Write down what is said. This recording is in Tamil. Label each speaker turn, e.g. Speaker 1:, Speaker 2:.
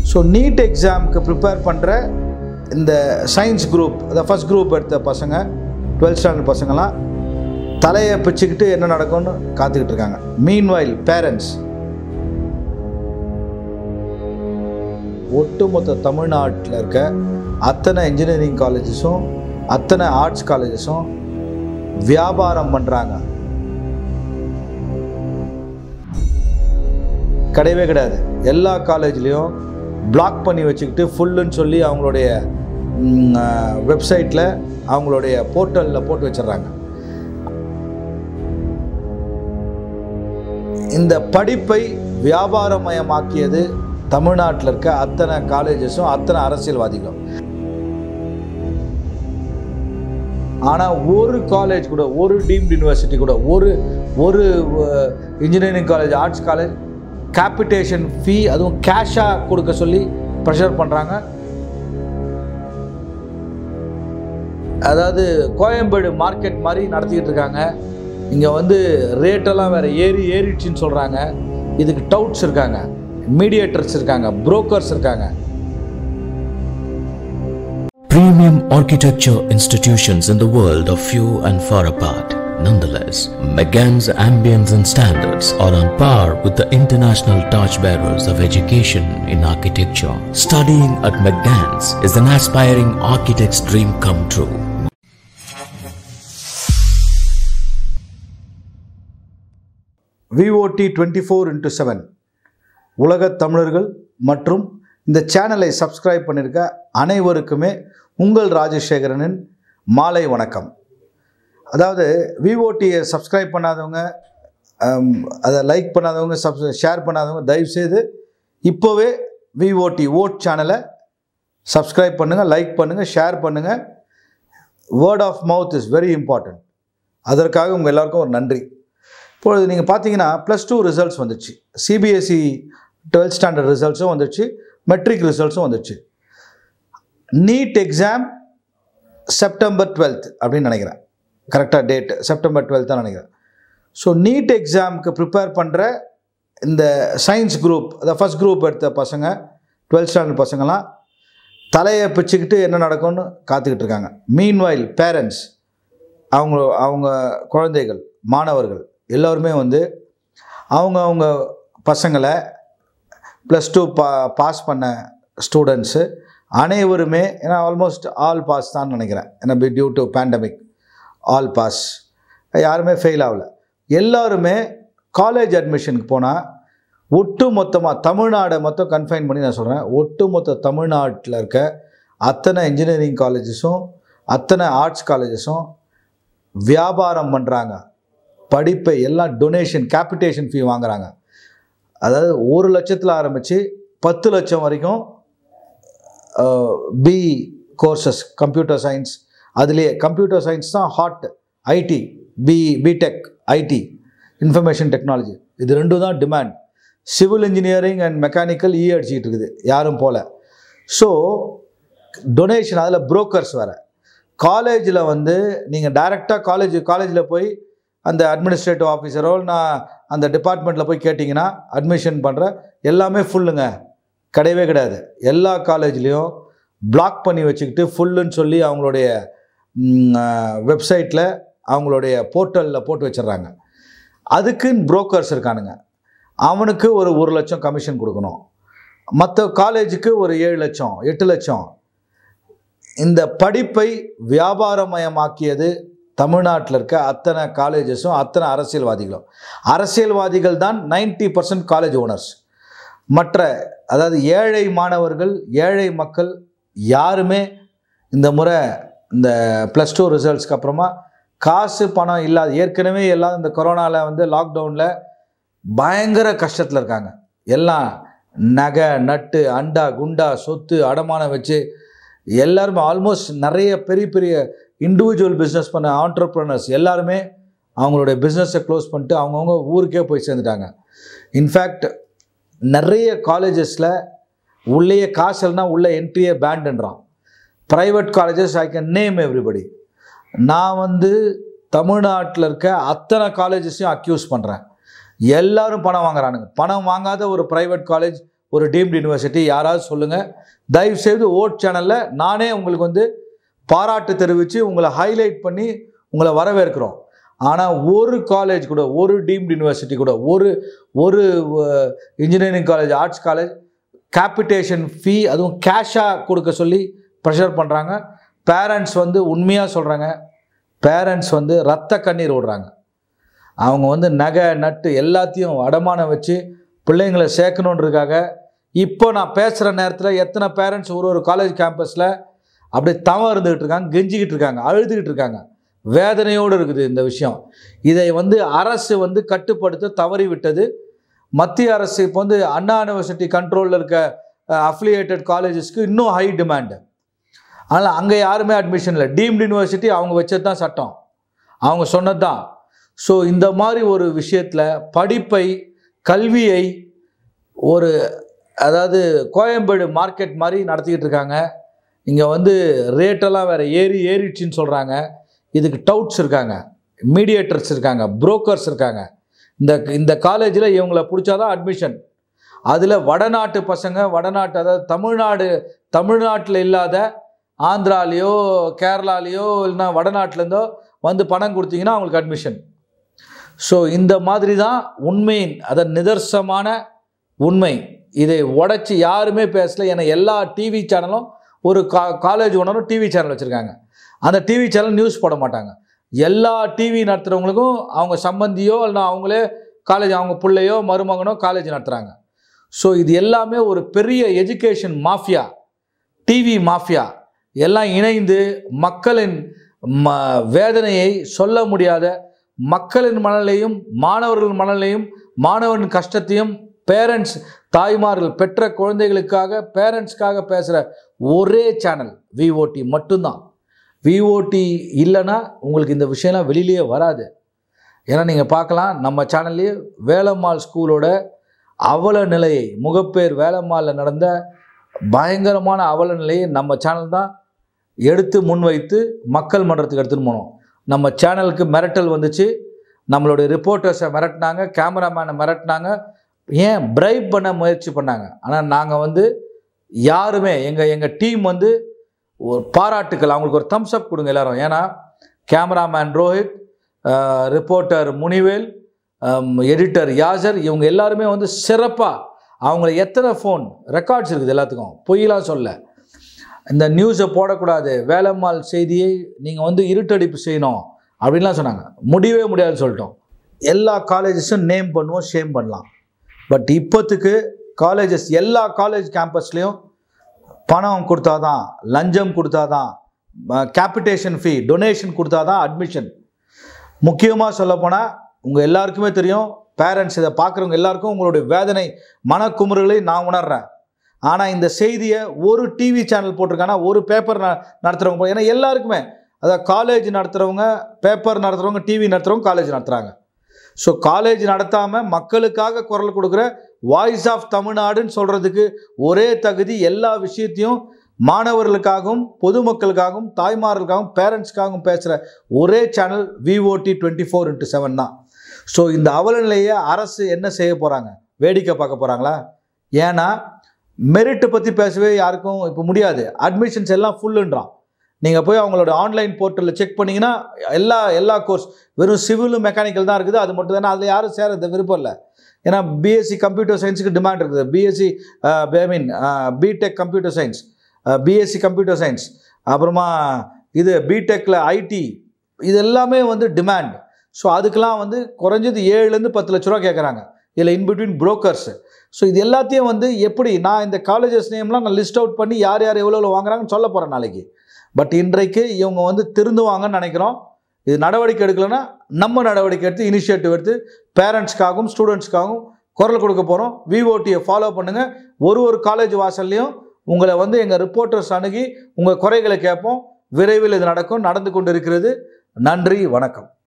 Speaker 1: ஸோ நீட் எக்ஸாமுக்கு ப்ரிப்பேர் பண்ணுற இந்த சயின்ஸ் குரூப் அந்த ஃபஸ்ட் குரூப் எடுத்த பசங்க டுவெல்த் ஸ்டாண்டர்ட் பசங்களாம் தலையை பிச்சுக்கிட்டு என்ன நடக்கும்னு காத்துக்கிட்டு இருக்காங்க மீன்வைல் பேரண்ட்ஸ் ஒட்டுமொத்த தமிழ்நாட்டில் இருக்க அத்தனை இன்ஜினியரிங் காலேஜஸும் அத்தனை ஆர்ட்ஸ் காலேஜஸும் வியாபாரம் பண்ணுறாங்க கிடையவே கிடையாது எல்லா காலேஜ்லேயும் பிளாக் பண்ணி வச்சுக்கிட்டு ஃபுல்லுன்னு சொல்லி அவங்களுடைய வெப்சைட்டில் அவங்களுடைய போர்ட்டலில் போட்டு வச்சிடுறாங்க இந்த படிப்பை வியாபாரமயமாக்கியது தமிழ்நாட்டில் இருக்க அத்தனை காலேஜஸும் அத்தனை அரசியல்வாதிகளும் ஆனால் ஒரு காலேஜ் கூட ஒரு டீம்டு யூனிவர்சிட்டி கூட ஒரு ஒரு engineering college arts college capitation fee அதுவும் கேஷாக கொடுக்க சொல்லி ப்ரெஷர் பண்ணுறாங்க அதாவது கோயம்பேடு மார்க்கெட் மாதிரி நடத்திக்கிட்டு இருக்காங்க இங்கே வந்து ரேட்டெல்லாம் வேறு ஏறி ஏறிடுச்சின்னு சொல்கிறாங்க இதுக்கு டவுட்ஸ் இருக்காங்க மீடியேட்டர்ஸ் இருக்காங்க புரோக்கர்ஸ் இருக்காங்க
Speaker 2: Premium architecture institutions in the world are few and far apart. Nonetheless, McGann's ambience and standards are on par with the international torchbearers of education in architecture. Studying at McGann's is an aspiring architect's dream come true.
Speaker 1: VOD twenty four into seven உலகத் தமிழர்கள் மற்றும் இந்த சேனலை சப்ஸ்கிரைப் பண்ணியிருக்க அனைவருக்குமே உங்கள் ராஜசேகரனின் மாலை வணக்கம் அதாவது விஓடியை சப்ஸ்கிரைப் பண்ணாதவங்க ஹம், அதை லைக் பண்ணாதவங்க சப் ஷேர் பண்ணாதவங்க தயவுசெய்து இப்போவே விஓடி ஓட் சேனலை சப்ஸ்கிரைப் பண்ணுங்கள் லைக் பண்ணுங்கள் ஷேர் பண்ணுங்கள் word of mouth is very important அதற்காக உங்கள் எல்லாருக்கும் ஒரு நன்றி இப்பொழுது நீங்கள் பார்த்தீங்கன்னா ப்ளஸ் டூ ரிசல்ட்ஸ் வந்துச்சு சிபிஎஸ்சி டுவெல்த் ஸ்டாண்டர்ட் ரிசல்ட்ஸும் வந்துச்சு மெட்ரிக் ரிசல்ட்ஸும் வந்துச்சு நீட் எக்ஸாம் செப்டம்பர் டுவெல்த் அப்படின்னு நினைக்கிறேன் கரெக்டாக டேட் செப்டம்பர் டுவெல்த் தான் நினைக்கிறேன் ஸோ நீட் எக்ஸாமுக்கு ப்ரிப்பேர் பண்ணுற இந்த சயின்ஸ் குரூப் அந்த ஃபஸ்ட் குரூப் எடுத்த பசங்க டுவெல்த் ஸ்டாண்டர்ட் பசங்களாம் தலையை பிச்சுக்கிட்டு என்ன நடக்கும்னு காத்துக்கிட்டு இருக்காங்க மீன்வைல் பேரண்ட்ஸ் அவங்க அவங்க குழந்தைகள் மாணவர்கள் எல்லோருமே வந்து அவங்க அவங்க பசங்களை ப்ளஸ் டூ பா பாஸ் பண்ண ஸ்டூடெண்ட்ஸு அனைவருமே ஏன்னா ஆல்மோஸ்ட் ஆல் பாஸ் தான் நினைக்கிறேன் ஏன்னா பி due to pandemic all pass யாருமே ஃபெயில் ஆகல எல்லாருமே காலேஜ் அட்மிஷனுக்கு போனால் ஒட்டு மொத்தமாக தமிழ்நாடை மொத்தம் கன்ஃபைன் பண்ணி நான் சொல்கிறேன் ஒட்டு மொத்த தமிழ்நாட்டில் இருக்க அத்தனை இன்ஜினியரிங் காலேஜஸும் அத்தனை ஆர்ட்ஸ் காலேஜஸும் வியாபாரம் பண்ணுறாங்க படிப்பை எல்லாம் டொனேஷன் கேபிட்டேஷன் ஃபீ வாங்குறாங்க அதாவது ஒரு லட்சத்தில் ஆரம்பித்து பத்து லட்சம் வரைக்கும் பி கோர்சஸ் கம்ப்யூட்டர் சயின்ஸ் அதுலேயே கம்ப்யூட்டர் சயின்ஸ் தான் hot IT B BTech IT information technology இது ரெண்டும் தான் demand civil engineering and mechanical ஈ அடிச்சிக்கிட்டு இருக்குது யாரும் போல ஸோ டொனேஷன் அதில் புரோக்கர்ஸ் வேறு காலேஜில் வந்து நீங்கள் டைரெக்டாக காலேஜ் காலேஜில் போய் அந்த அட்மினிஸ்ட்ரேட்டிவ் ஆஃபீஸரோ நான் அந்த டிபார்ட்மெண்ட்டில் போய் கேட்டிங்கன்னா அட்மிஷன் பண்ணுற எல்லாமே ஃபுல்லுங்க கிடையவே கிடையாது எல்லா காலேஜ்லேயும் பிளாக் பண்ணி வச்சுக்கிட்டு ஃபுல்லுன்னு சொல்லி அவங்களுடைய வெப்சைட்டில் அவங்களுடைய போர்ட்டலில் போட்டு வச்சிடுறாங்க அதுக்குன்னு புரோக்கர்ஸ் இருக்கானுங்க அவனுக்கு ஒரு ஒரு லட்சம் கமிஷன் கொடுக்கணும் மற்ற காலேஜுக்கு ஒரு ஏழு லட்சம் எட்டு லட்சம் இந்த படிப்பை வியாபாரமயமாக்கியது தமிழ்நாட்டில் இருக்க அத்தனை காலேஜஸும் அத்தனை அரசியல்வாதிகளும் அரசியல்வாதிகள் தான் நைன்டி பர்சன்ட் காலேஜ் ஓனர்ஸ் மற்ற அதாவது ஏழை மாணவர்கள் ஏழை மக்கள் யாருமே இந்த முறை இந்த ப்ளஸ் டூ ரிசல்ட்ஸ்க்கு அப்புறமா காசு பணம் இல்லாத ஏற்கனவே எல்லாம் இந்த கொரோனாவில் வந்து லாக்டவுனில் பயங்கர கஷ்டத்தில் இருக்காங்க எல்லாம் நகை நட்டு அண்டா குண்டா சொத்து அடமானம் வச்சு எல்லாருமே ஆல்மோஸ்ட் நிறைய பெரிய பெரிய இண்டிவிஜுவல் பிஸ்னஸ் பண்ண ஆண்டர்ப்ரனர்ஸ் எல்லாருமே அவங்களுடைய பிஸ்னஸை க்ளோஸ் பண்ணிட்டு அவங்கவுங்க ஊருக்கே போய் சேர்ந்துட்டாங்க இன்ஃபேக்ட் நிறைய காலேஜஸில் உள்ளேயே காசு இல்லைனா உள்ளே என்ட்ரியே பேண்டுன்றான் private colleges I can name everybody நான் வந்து தமிழ்நாட்டில் இருக்க அத்தனை காலேஜஸையும் அக்யூஸ் பண்ணுறேன் எல்லாரும் பணம் வாங்குறானுங்க பணம் வாங்காத ஒரு ப்ரைவேட் காலேஜ் ஒரு டீம்டு யூனிவர்சிட்டி யாராவது சொல்லுங்கள் தயவுசெய்து ஓட் சேனலில் நானே உங்களுக்கு வந்து பாராட்டு தெரிவித்து உங்களை ஹைலைட் பண்ணி உங்களை வரவேற்கிறோம் ஆனால் ஒரு காலேஜ் கூட ஒரு டீம்டு யூனிவர்சிட்டி கூட ஒரு ஒரு engineering college arts college capitation fee அதுவும் கேஷாக கொடுக்க சொல்லி ப்ரெஷர் பண்ணுறாங்க பேரண்ட்ஸ் வந்து உண்மையாக சொல்கிறாங்க பேரண்ட்ஸ் வந்து ரத்த கண்ணீர் விடுறாங்க அவங்க வந்து நகை நட்டு எல்லாத்தையும் அடமானம் வச்சு பிள்ளைங்களை சேர்க்கணுன்றதுக்காக இப்போ நான் பேசுகிற நேரத்தில் எத்தனை பேரண்ட்ஸ் ஒரு ஒரு காலேஜ் கேம்பஸில் அப்படியே தவம் இருந்துக்கிட்டு இருக்காங்க கெஞ்சிக்கிட்டு இருக்காங்க அழுதுகிட்டு இருக்காங்க வேதனையோடு இருக்குது இந்த விஷயம் இதை வந்து அரசு வந்து கட்டுப்படுத்த தவறி விட்டது மத்திய அரசு இப்போ வந்து அண்ணா யூனிவர்சிட்டி கண்ட்ரோலில் இருக்க அஃபிலியேட்டட் காலேஜஸ்க்கு இன்னும் ஹை டிமாண்டு ஆனால் அங்கே யாருமே அட்மிஷன் இல்லை டீம்டு யூனிவர்சிட்டி அவங்க வச்சது தான் சட்டம் அவங்க சொன்னது தான் ஸோ இந்த மாதிரி ஒரு விஷயத்தில் படிப்பை கல்வியை ஒரு அதாவது கோயம்பேடு மார்க்கெட் மாதிரி நடத்திக்கிட்டு இருக்காங்க இங்கே வந்து ரேட்டெல்லாம் வேறு ஏறி ஏறிடுச்சின்னு சொல்கிறாங்க இதுக்கு டவுட்ஸ் இருக்காங்க மீடியேட்டர்ஸ் இருக்காங்க புரோக்கர்ஸ் இருக்காங்க இந்த இந்த காலேஜில் இவங்களை பிடிச்சாதான் அட்மிஷன் அதில் வடநாட்டு பசங்க வடநாட்டு அதாவது தமிழ்நாடு தமிழ்நாட்டில் இல்லாத ஆந்திராலேயோ கேரளாலேயோ இல்லைன்னா வடநாட்டிலேருந்தோ வந்து பணம் கொடுத்தீங்கன்னா அவங்களுக்கு அட்மிஷன் ஸோ இந்த மாதிரி தான் உண்மையின் அதன் நிதர்சமான உண்மை இதை உடைச்சி யாருமே பேசல ஏன்னா எல்லா டிவி சேனலும் ஒரு கா காலேஜ் ஓனரும் டிவி சேனல் வச்சுருக்காங்க அந்த டிவி சேனல் நியூஸ் போட மாட்டாங்க எல்லா டிவி நடத்துகிறவங்களுக்கும் அவங்க சம்பந்தியோ இல்லைனா அவங்களே காலேஜ் அவங்க பிள்ளையோ மருமகனோ காலேஜ் நடத்துகிறாங்க ஸோ இது எல்லாமே ஒரு பெரிய எஜுகேஷன் மாஃபியா டிவி மாஃபியா எல்லாம் இணைந்து மக்களின் ம வேதனையை சொல்ல முடியாத மக்களின் மனநிலையும் மாணவர்கள் மனநிலையும் மாணவரின் கஷ்டத்தையும் பேரண்ட்ஸ் தாய்மார்கள் பெற்ற குழந்தைகளுக்காக பேரண்ட்ஸ்க்காக பேசுகிற ஒரே சேனல் விஓடி மட்டும்தான் விஓடி இல்லைன்னா உங்களுக்கு இந்த விஷயம்லாம் வெளியிலேயே வராது ஏன்னா நீங்கள் பார்க்கலாம் நம்ம சேனல்லையே வேலம்மாள் ஸ்கூலோட அவல நிலையை முகப்பேர் வேலம்மாளில் நடந்த பயங்கரமான அவல நிலையை நம்ம சேனல் தான் எடுத்து முன்வைத்து மக்கள் மன்றத்துக்கு எடுத்துன்னு போனோம் நம்ம சேனலுக்கு மிரட்டல் வந்துச்சு நம்மளுடைய ரிப்போர்ட்டர்ஸை மிரட்டினாங்க கேமராமேனை மிரட்டினாங்க ஏன் பிரைப் பண்ண முயற்சி பண்ணாங்க ஆனால் நாங்கள் வந்து யாருமே எங்கள் எங்கள் டீம் வந்து ஒரு பாராட்டுக்கள் அவங்களுக்கு ஒரு தம்ஸ் அப் கொடுங்க எல்லாரும் ஏன்னா cameraman Rohit reporter Munivel editor Yasar இவங்க எல்லாருமே வந்து சிறப்பாக அவங்கள எத்தனை ஃபோன் ரெக்கார்ட்ஸ் இருக்குது எல்லாத்துக்கும் பொய்யெலாம் சொல்ல இந்த நியூஸை போடக்கூடாது வேலம்மாள் செய்தியை நீங்கள் வந்து இருட்டடிப்பு செய்யணும் அப்படின்லாம் சொன்னாங்க முடியவே முடியாதுன்னு சொல்லிட்டோம் எல்லா காலேஜஸும் நேம் பண்ணுவோம் ஷேம் பண்ணலாம் பட் இப்போத்துக்கு காலேஜஸ் எல்லா காலேஜ் கேம்பஸ்லேயும் பணம் கொடுத்தாதான் லஞ்சம் கொடுத்தாதான் கேபிட்டேஷன் ஃபீ டொனேஷன் கொடுத்தாதான் அட்மிஷன் முக்கியமாக சொல்லப்போனால் உங்கள் எல்லாருக்குமே தெரியும் பேரண்ட்ஸ் இதை பார்க்குறவங்க எல்லாருக்கும் உங்களுடைய வேதனை மனக்குமுறுகளை நான் உணர்றேன் ஆனால் இந்த செய்தியை ஒரு டிவி சேனல் போட்டிருக்காங்கன்னா ஒரு பேப்பர் ந நடத்துகிறவங்க போ- ஏன்னா எல்லாருக்குமே அதாவது காலேஜ் நடத்துகிறவங்க பேப்பர் நடத்துகிறவங்க டிவி நடத்துகிறவங்க காலேஜ் நடத்துகிறாங்க ஸோ காலேஜ் நடத்தாமல் மக்களுக்காக குரல் கொடுக்குற வாய்ஸ் ஆஃப் தமிழ்நாடுன்னு சொல்கிறதுக்கு ஒரே தகுதி எல்லா விஷயத்தையும் மாணவர்களுக்காகவும் பொதுமக்களுக்காகவும் தாய்மார்களுக்காகவும் பேரண்ட்ஸ்க்காகவும் பேசுகிற ஒரே channel VOD twenty four into seven தான் ஸோ இந்த அவல நிலையை அரசு என்ன செய்ய போகிறாங்க வேடிக்கை பார்க்க போகிறாங்களா ஏன்னா மெரிட்டை பற்றி பேசவே யாருக்கும் இப்போ முடியாது அட்மிஷன்ஸ் எல்லாம் ஃபுல்லுன்றான் நீங்கள் போய் அவங்களோட ஆன்லைன் போர்ட்டலில் செக் பண்ணிங்கன்னா எல்லா எல்லா கோர்ஸ் வெறும் சிவிலும் மெக்கானிக்கல் தான் இருக்குது அது மட்டும் தானே அதில் யாரும் சேர விருப்பம் இல்லை ஏன்னா பிஎஸ்சி கம்ப்யூட்டர் சயின்ஸுக்கு டிமாண்ட் இருக்குது BSc I mean BTech computer science BSc computer science அப்புறமா இது பிடெக்கில் ஐடி இது எல்லாமே வந்து டிமாண்ட் ஸோ அதுக்கெலாம் வந்து குறைஞ்சது ஏழுலேருந்து பத்து லட்ச ரூபா கேட்குறாங்க இதில் இன்பிட்வீன் புரோக்கர்ஸ் ஸோ இது எல்லாத்தையும் வந்து எப்படி நான் இந்த காலேஜஸ் நேம்லாம் நான் லிஸ்ட் அவுட் பண்ணி யார் யார் எவ்வளோ எவ்வளோ வாங்குறாங்கன்னு சொல்ல போகிறேன் நாளைக்கு பட் இன்றைக்கு இவங்க வந்து திருந்துவாங்கன்னு நினைக்கிறோம் இது நடவடிக்கை எடுக்கலைன்னா நம்ம நடவடிக்கை எடுத்து இனிஷியேட்டிவ் எடுத்து பேரண்ட்ஸ்க்காகவும் ஸ்டூடெண்ட்ஸ்க்காகவும் குரல் கொடுக்க போகிறோம் விஓடியை ஃபாலோ பண்ணுங்கள் ஒரு ஒரு காலேஜ் வாசல்லையும் உங்களை வந்து எங்கள் ரிப்போர்ட்டர்ஸ் அணுகி உங்கள் குறைகளை கேட்போம் விரைவில் இது நடக்கும் நடந்து கொண்டு இருக்கிறது நன்றி வணக்கம்